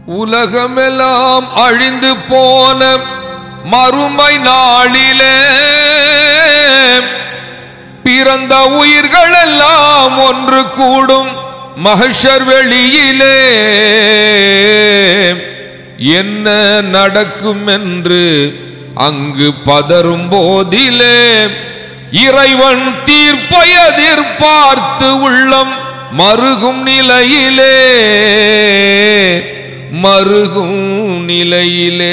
உலகமெல்லாம் அழிந்து போன மறுமை நாளிலே பிறந்த உயிர்கள் எல்லாம் ஒன்று கூடும் மகஷர் வெளியிலே என்ன நடக்கும் என்று அங்கு பதறும் போதிலே இறைவன் தீர்ப்பை எதிர்பார்த்து உள்ளம் மருகும் நிலையிலே மருகும் நிலையிலே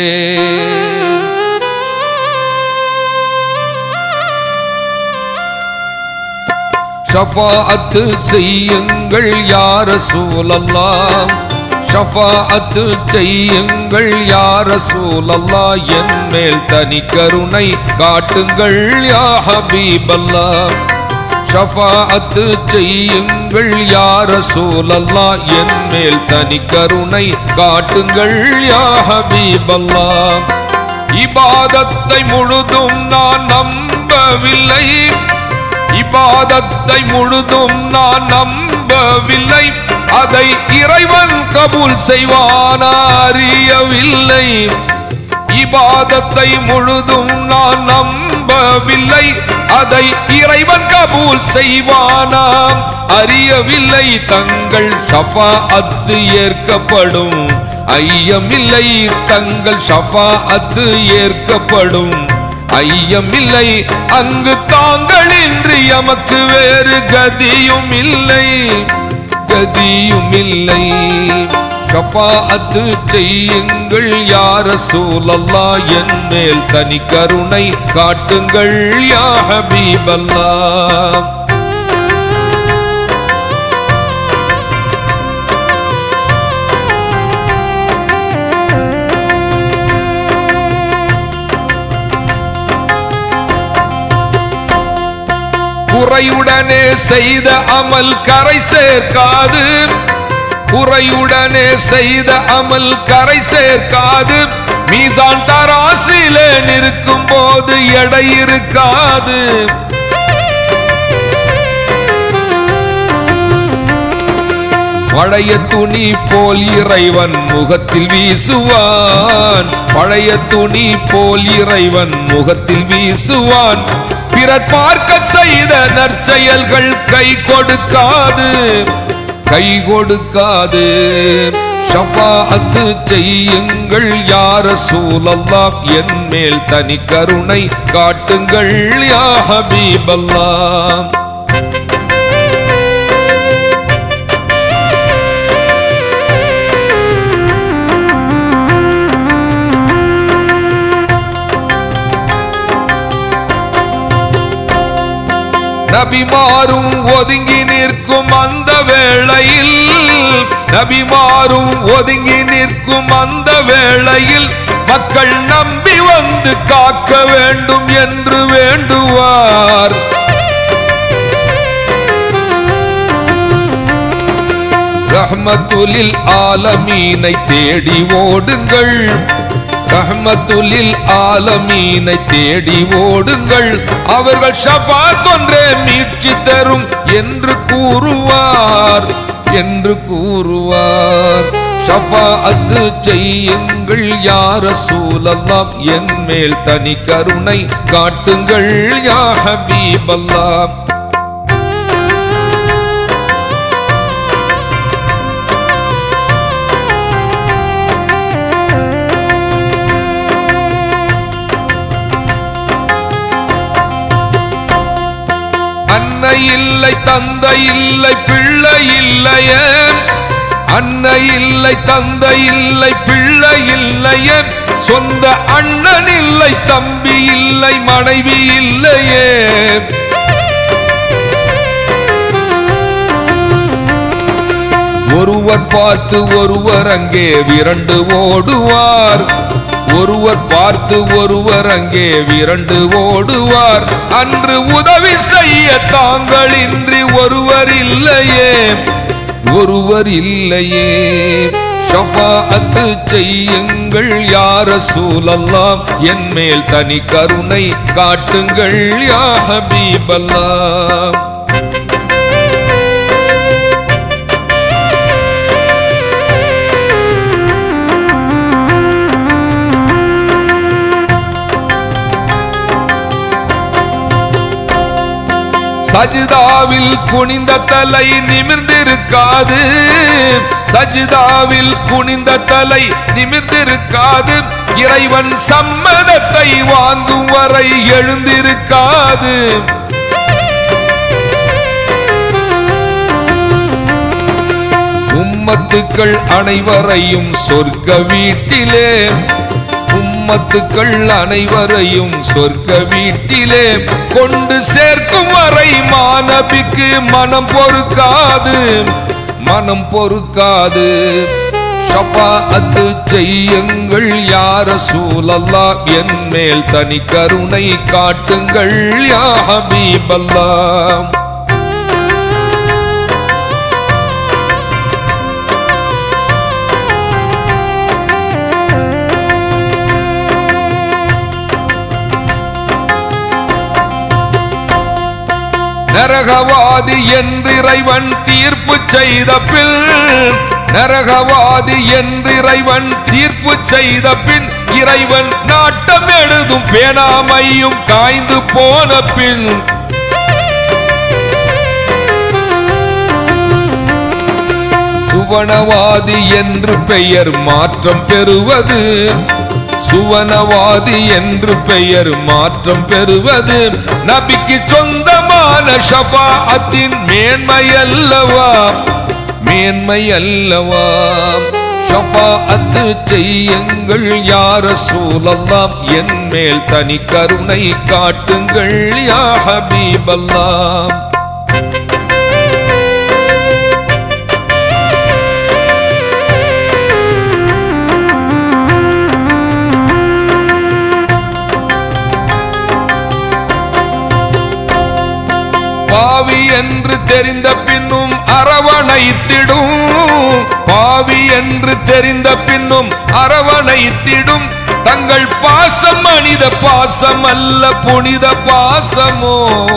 ஷஃபாஅத்து செய்யுங்கள் யார சூழல்லாம் ஷஃபாஅத்து செய்யுங்கள் யார சூழல்லா என் மேல் தனி கருணை காட்டுங்கள் யா ஹபீபல்லா ஷஃபாஅத்து செய்யுங்கள் யார சூழல்லா என் மேல் தனி கருணை காட்டுங்கள் யா ஹபீபல்லா இபாதத்தை முழுதும் நான் நம்பவில்லை இபாதத்தை முழுதும் நான் நம்பவில்லை அதை இறைவன் கபூல் செய்வான் அறியவில்லை இபாதத்தை முழுதும் நான் நம்பவில்லை அதை இறைவன் கபூல் செய்வானாம் அறியவில்லை தங்கள் ஷஃபா அத்து ஏற்கப்படும் ஐயமில்லை தங்கள் ஷஃபா அத்து ஏற்கப்படும் ஐயமில்லை அங்கு தாங்கள் இன்றி எமக்கு வேறு கதியும் இல்லை கதியும் இல்லை ஷஃபாஅத்து செய்யுங்கள் யார சூழல்லா என் மேல் தனி கருணை காட்டுங்கள் யா ஹபீபல்லா குறையுடனே செய்த அமல் கரை சேர்க்காது குறையுடனே செய்த அமல் கரை சேர்க்காது மீசான் தராசிலே நிற்கும் போது எடை இருக்காது பழைய துணி போல் இறைவன் முகத்தில் வீசுவான் பழைய துணி போல் இறைவன் முகத்தில் வீசுவான் பிறர் பார்க்க செய்த நற்செயல்கள் கை கொடுக்காது கை கொடுக்காது ஷஃபாஅத்து செய்யுங்கள் யார சூழல்லா என் மேல் தனி கருணை காட்டுங்கள் யா ஹபீபல்லா நபிமாரும் ஒதுங்கி நிற்கும் அந்த வேளையில் நபிமாரும் ஒதுங்கி நிற்கும் அந்த வேளையில் மக்கள் நம்பி வந்து காக்க வேண்டும் என்று வேண்டுவார் ரஹ்மத்துலில் ஆலமீனை தேடி ஓடுங்கள் ரஹ்மத்துலில் ஆலமீனை தேடி ஓடுங்கள் அவர்கள் ஷஃபாத் ஒன்றே மீட்சி தரும் என்று கூறுவார் என்று கூறுவார் ஷஃபாஅத்து செய்யுங்கள் யார சூழல்லாம் என் மேல் தனி கருணை காட்டுங்கள் யா ஹபீபல்லா அன்னை இல்லை தந்தை இல்லை பிள்ளை இல்லையே அன்னை இல்லை தந்தை இல்லை பிள்ளை இல்லையே சொந்த அண்ணன் இல்லை தம்பி இல்லை மனைவி இல்லையே ஒருவர் பார்த்து ஒருவர் அங்கே விரண்டு ஓடுவார் ஒருவர் பார்த்து ஒருவர் அங்கே விரண்டு ஓடுவார் அன்று உதவி செய்ய தாங்கள் இன்றி ஒருவர் இல்லையே ஒருவர் இல்லையே ஷஃபாஅத்து செய்யுங்கள் யார சூழல்லாம் என் மேல் தனி கருணை காட்டுங்கள் யா ஹபீபல்லா சஜிதாவில் குனிந்த தலை நிமிர்ந்திருக்காது சஜிதாவில் குனிந்த தலை நிமிர்ந்திருக்காது இறைவன் சம்மதத்தை வாங்கும் வரை எழுந்திருக்காது உம்மத்துக்கள் அனைவரையும் சொர்க்க வீட்டிலே உம்மத்துக்கள் அனைவரையும் சொர்க்க வீட்டிலே கொண்டு சேர்க்கும் வரை மாணபிக்கு மனம் பொறுக்காது மனம் பொறுக்காது ஷஃபாஅத்து செய்யுங்கள் யார சூழல்லா என் மேல் தனி கருணை காட்டுங்கள் யா ஹபீபல்லா நரகவாதி என்று இறைவன் தீர்ப்பு செய்த பின் நரகவாதி என்று இறைவன் தீர்ப்பு செய்த பின் இறைவன் நாட்டம் எழுதும் பேனாமையும் காய்ந்து போன பின் சுவனவாதி என்று பெயர் மாற்றம் பெறுவது சுவனவாதி என்று பெயர் மாற்றம் பெறுவது நபிக்கு சொந்தமான ஷஃபாஅத்தின் மேன்மை அல்லவா மேன்மை அல்லவா ஷஃபாஅத்து செய்யுங்கள் யார சூழல்லாம் என் மேல் தனி கருணை காட்டுங்கள் யா ஹபீபல்லாம் பாவி என்று தெரிந்த பின்னும் அரவணைத்திடும் பாவி என்று தெரிந்த பின்னும் அரவணைத்திடும் தங்கள் பாசம் மனித பாசம் அல்ல புனித பாசமோ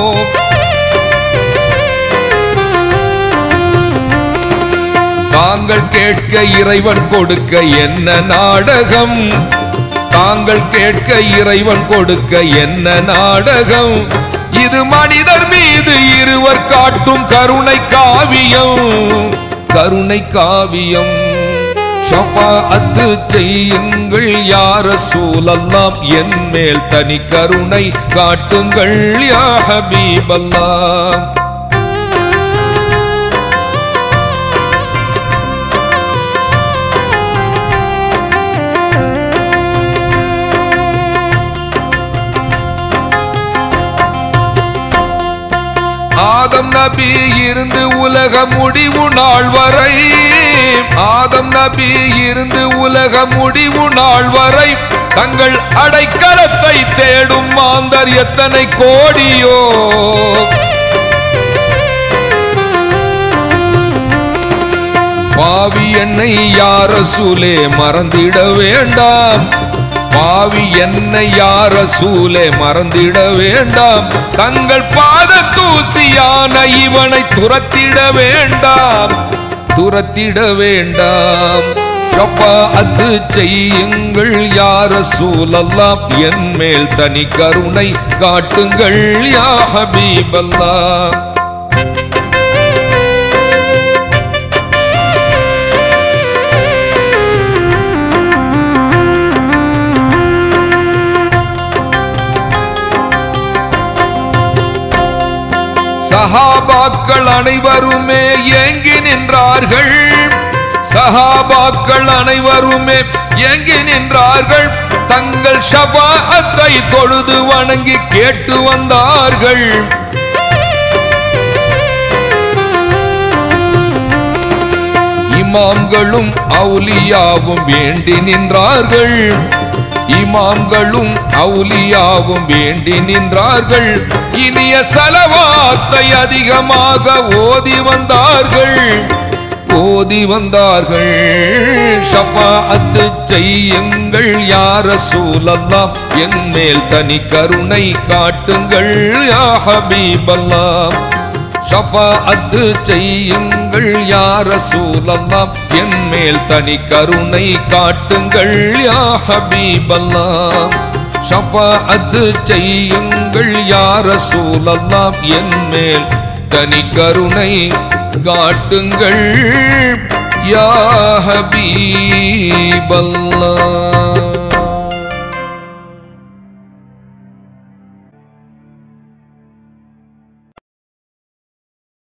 தாங்கள் கேட்க இறைவன் கொடுக்க என்ன நாடகம் தாங்கள் கேட்க இறைவன் கொடுக்க என்ன நாடகம் இது மனிதர் மீது இருவர் காட்டும் கருணை காவியம் கருணை காவியம் ஷஃபாஅத்து செய்யுங்கள் யார சூழல்லாம் என் மேல் தனி கருணை காட்டுங்கள் யா ஹபீபல்லாம் ஆதம் நபி இருந்து உலக முடிவு நாள் வரை ஆதம் நபி இருந்து உலக முடிவு நாள் வரை தங்கள் அடைக்கலத்தை தேடும் மாந்தர் எத்தனை கோடியோ பாவி என்னை யார சூலே மறந்திட வேண்டாம் பாவி என்னை யார சூலே மறந்திட வேண்டாம் தங்கள் பாத தூசியான இவனை துரத்திட வேண்டாம் துரத்திட வேண்டாம் ஷஃபாஅத்து செய்யுங்கள் யார சூழல்லாம் என் மேல் தனி கருணை காட்டுங்கள் யா ஹபீபல்லாம் சஹாபாக்கள் அனைவருமே ஏங்கி நின்றார்கள் சஹாபாக்கள் அனைவருமே ஏங்கி நின்றார்கள் தங்கள் ஷபாத்தை தொழுது வணங்கி கேட்டு வந்தார்கள் இமாம்களும் அவுலியாவும் வேண்டி நின்றார்கள் இமாம்களும் அவுலியாவும் வேண்டி நின்றார்கள் இனிய செலவாத்தை அதிகமாக ஓதி வந்தார்கள் ஓதி வந்தார்கள் ஷஃபாஅத்து செய்யுங்கள் யார சூழல்லாம் என் மேல் தனி கருணை காட்டுங்கள் யா ஹபீபல்லாம் ஷஃபாஅத்து செய்யுங்கள் யார சூழல்லாம் என் மேல் தனி கருணை காட்டுங்கள் யா ஹபீபல்லாம் ஷஃபாஅத்து செய்யுங்கள் யார சூழல்லாம் என் மேல் தனி கருணை காட்டுங்கள் யா ஹபீபல்லாஹ்